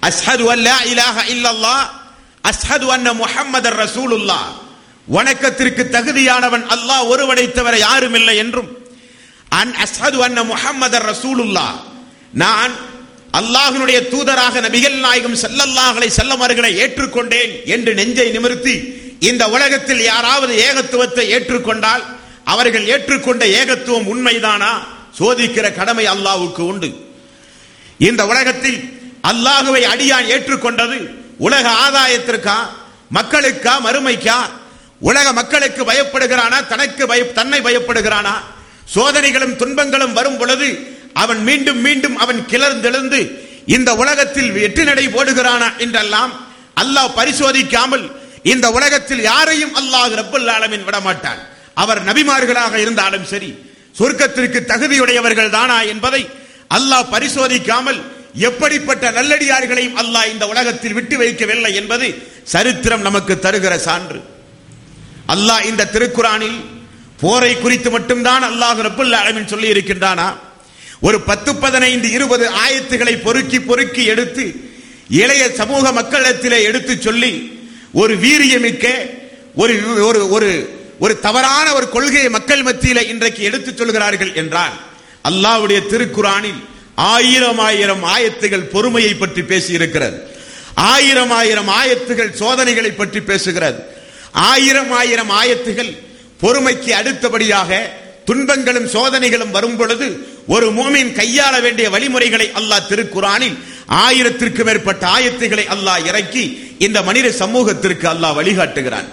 அஸ்ஹது அல்லா இலாஹ இல்லல்லாஹ் அஸ்ஹது அன்ன முஹம்மதர் ரசூலுல்லாஹ் வணக்கத்திற்கு தகுதியானவன் அல்லாஹ் ஒருவனை தவிர யாரும் இல்லை என்றும் அன் அஸ்ஹது அன்ன முஹம்மதர் ரசூலுல்லாஹ் நான் அல்லாஹ்வினுடைய தூதராக நபிகள் நாயகம் ஸல்லல்லாஹு அலைஹி வஸல்லம் அவர்களை ஏற்றுக்கொண்டேன் என்று நெஞ்சை நிமிர்த்தி இந்த உலகத்தில் யாராவது ஏகத்துவத்தை ஏற்றுக்கொண்டால் அவர்கள் ஏற்றுக்கொண்ட ஏகத்துவம் உண்மைதானா சோதிக்கிற கடமை அல்லாஹ்வுக்கு உண்டு இந்த உலகத்தில் அல்லாஹுவை அடியான் ஏற்றுக்கொண்டது உலக ஆதாயத்திற்கா மக்களுக்கா மறுமைக்கா உலக மக்களுக்கு பயப்படுகிறானா தனக்கு பய தன்னை பயப்படுகிறானா சோதனைகளும் துன்பங்களும் வரும் பொழுது அவன் மீண்டும் மீண்டும் அவன் கிளர்ந்தெழுந்து இந்த உலகத்தில் வெற்றி நடை போடுகிறானா என்றெல்லாம் அல்லாஹ் பரிசோதிக்காமல் இந்த உலகத்தில் யாரையும் அல்லாஹ் ரப்பல் ஆலமீன் விடமாட்டான் அவர் நபிமார்களாக இருந்தாலும் சரி சொர்க்கத்திற்கு தகுதியுடையவர்கள் தானா என்பதை அல்லாஹ் பரிசோதிக்காமல் எப்படிப்பட்ட நல்லடியார்களையும் அல்லாஹ் இந்த உலகத்தில் விட்டு வைக்கவில்லை என்பது சரித்திரம் நமக்கு தருகிற சான்று அல்லாஹ் இந்த திருக்குறானில் போரை குறித்து மட்டும்தான் அல்லாஹ் ரப்புல் ஆலமீன் சொல்லி இருக்கின்றானா ஒரு பத்து பதினைந்து இருபது ஆயத்துகளை பொறுக்கி பொறுக்கி எடுத்து இளைய சமூக மக்களிடத்திலே எடுத்து சொல்லி ஒரு வீரியமிக்க ஒரு ஒரு ஒரு ஒரு தவறான ஒரு கொள்கையை மக்கள் மத்தியில இன்றைக்கு எடுத்துச் சொல்கிறார்கள் என்றால் அல்லாஹ்வுடைய திருக்குறானில் ஆயிரம் ஆயிரம் ஆயத்துகள் பொறுமையை பற்றி பேசி இருக்கிறது ஆயிரம் ஆயிரம் ஆயத்துகள் சோதனைகளை பற்றி பேசுகிறது ஆயிரம் ஆயிரம் ஆயத்துகள் பொறுமைக்கு அடுத்தபடியாக துன்பங்களும் சோதனைகளும் வரும் பொழுது ஒரு மூமின் கையாள வேண்டிய வழிமுறைகளை அல்லாஹ் திருக்குறானில் ஆயிரத்திற்கு மேற்பட்ட ஆயத்துகளை அல்லாஹ் இறக்கி இந்த மனித சமூகத்திற்கு அல்லாஹ் வழிகாட்டுகிறான்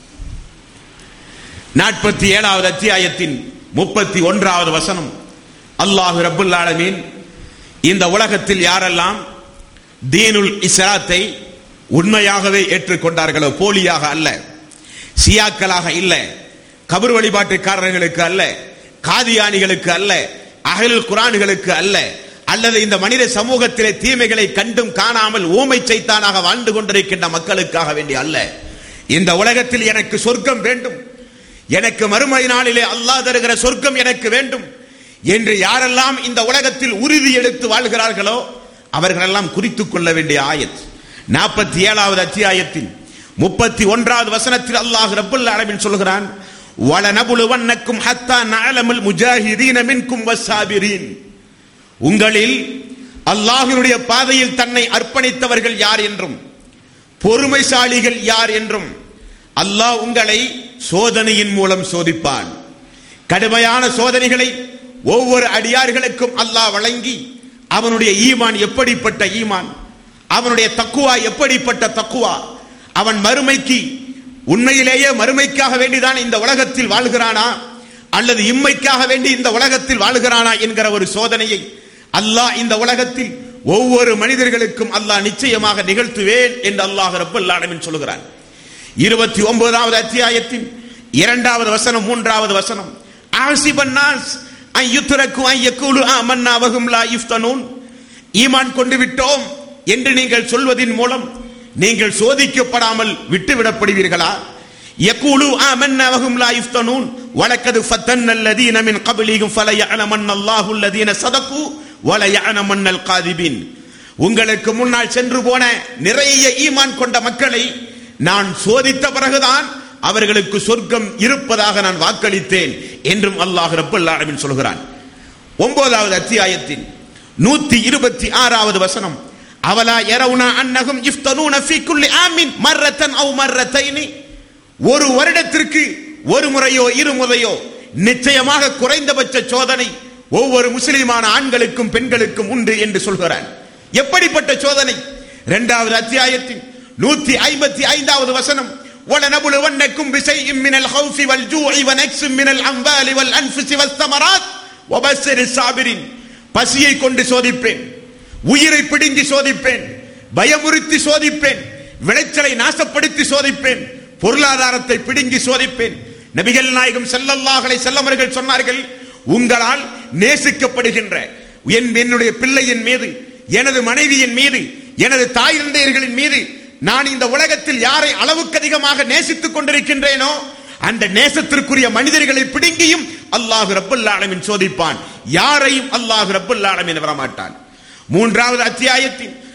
நாற்பத்தி ஏழாவது அத்தியாயத்தின் முப்பத்தி ஒன்றாவது வசனம் அல்லாஹு ரப்புல் ஆலமீன் இந்த உலகத்தில் யாரெல்லாம் தீனுல் இஸ்லாத்தை உண்மையாகவே ஏற்றுக்கொண்டார்களோ போலியாக அல்ல சியாக்களாக இல்ல கபர் வழிபாட்டுக்காரர்களுக்கு அல்ல காதியானிகளுக்கு அல்ல அகலுல் குரான்களுக்கு அல்ல அல்லது இந்த மனித சமூகத்திலே தீமைகளை கண்டும் காணாமல் ஊமை சைத்தானாக வாழ்ந்து கொண்டிருக்கின்ற மக்களுக்காக வேண்டிய அல்ல இந்த உலகத்தில் எனக்கு சொர்க்கம் வேண்டும் எனக்கு மறுமை நாளிலே அல்லாஹ் தருகிற சொர்க்கம் எனக்கு வேண்டும் என்று யாரெல்லாம் இந்த உலகத்தில் உறுதி எடுத்து வாழ்கிறார்களோ அவர்களெல்லாம் குறித்துக் கொள்ள வேண்டிய ஆயத் நாற்பத்தி ஏழாவது அத்தியாயத்தில் முப்பத்தி ஒன்றாவது வசனத்தில் அல்லாஹ் ரப்புல் ஆலமீன் சொல்கிறான் வலனபுலுவன்னக்கும் ஹத்தா நஅலமுல் முஜாஹிதீன மின்கும் வஸ்ஸாபிரீன் உங்களில் அல்லாஹ்வினுடைய பாதையில் தன்னை அர்ப்பணித்தவர்கள் யார் என்றும் பொறுமைசாலிகள் யார் என்றும் அல்லாஹ் உங்களை சோதனையின் மூலம் சோதிப்பான் கடுமையான சோதனைகளை ஒவ்வொரு அடியார்களுக்கும் அல்லாஹ் வழங்கி அவனுடைய ஈமான் எப்படிப்பட்ட ஈமான் அவனுடைய தக்குவா எப்படிப்பட்ட தக்குவா அவன் மறுமைக்கு உண்மையிலேயே மறுமைக்காக வேண்டிதான் இந்த உலகத்தில் வாழ்கிறானா அல்லது இம்மைக்காக வேண்டி இந்த உலகத்தில் வாழ்கிறானா என்கிற ஒரு சோதனையை அல்லாஹ் இந்த உலகத்தில் ஒவ்வொரு மனிதர்களுக்கும் அல்லாஹ் நிச்சயமாக நிகழ்த்துவேன் என்று அல்லாஹ் ரப்பல் ஆலமீன் சொல்கிறான் இருபத்தி ஒன்பதாவது அத்தியாயத்தின் இரண்டாவது வசனம் மூன்றாவது வசனம் ஆசிபன்னாஸ் அன் யுத்ரக்கு அன் யக்கூலு ஆமன்னா வஹும் லா யுஃப்தனூன் ஈமான் கொண்டு விட்டோம் என்று நீங்கள் சொல்வதின் மூலம் நீங்கள் சோதிக்கப்படாமல் விட்டுவிடப்படுவீர்களா யக்கூலு ஆமன்னா வஹும் லா யுஃப்தனூன் வலக்கது ஃபத்தன்ன அல்லதீன மின் கப்லிஹிம் ஃபலயஅலமன்ன அல்லாஹு அல்லதீன சதகு வலயஅலமன்னல் காதிபின் உங்களுக்கு முன்னால் சென்று போன நிறைய ஈமான் கொண்ட மக்களை நான் சோதித்த பிறகுதான் அவர்களுக்கு சொர்க்கம் இருப்பதாக நான் வாக்களித்தேன் என்றும் அல்லாஹ் ரப்பல் ஆலமீன் சொல்கிறான் ஒன்பதாவது அத்தியாயத்தின் நூத்தி இருபத்தி ஆறாவது வசனம் அவலா யரவுனா அன்னகும் இஃப்தனூன ஃபீ குல்லி ஆமின் மர்ரத்தன் அவ் மர்ரத்தைனி ஒரு வருடத்திற்கு ஒரு முறையோ இரு முறையோ நிச்சயமாக குறைந்தபட்ச சோதனை ஒவ்வொரு முஸ்லிமான ஆண்களுக்கும் பெண்களுக்கும் உண்டு என்று சொல்கிறான் எப்படிப்பட்ட சோதனை இரண்டாவது அத்தியாயத்தின் நூத்தி ஐம்பத்தி ஐந்தாவது வசனம் وَلَنَبْلُوَنَّكُمْ بِشَيْءٍ مِنَ الْخَوْفِ وَالْجُوعِ وَنَقْصٍ مِنَ الْأَمْوَالِ وَالْأَنْفُسِ وَالثَّمَرَاتِ وَبَشِّرِ الصَّابِرِينَ பசியை கொண்டு சோதிப்பேன் உயிரை பிடுங்கி சோதிப்பேன் பயமுறுத்தி சோதிப்பேன் விளைச்சலை நாசப்படுத்தி சோதிப்பேன் பொருளாதாரத்தை பிடுங்கி சோதிப்பேன் நபிகள் நாயகம் செல்லல்லாஹலை செல்லவர்கள் சொன்னார்கள் உங்களால் நேசிக்கப்படுகின்ற என் என்னுடைய பிள்ளையின் மீது எனது மனைவியின் மீது எனது தாய் தந்தையர்களின் மீது நான் இந்த உலகத்தில் யாரை அளவுக்கு அதிகமாக நேசித்துக் கொண்டிருக்கின்றேனோ அந்த நேசத்திற்குரிய மனிதர்களை பிடுங்கியும் அல்லாஹ் ரப்பல் ஆலமின் சோதிப்பான் யாரையும் அல்லாஹ் ரப்பல் ஆலமின் வரமாட்டான் மூன்றாவது அத்தியாயத்தின்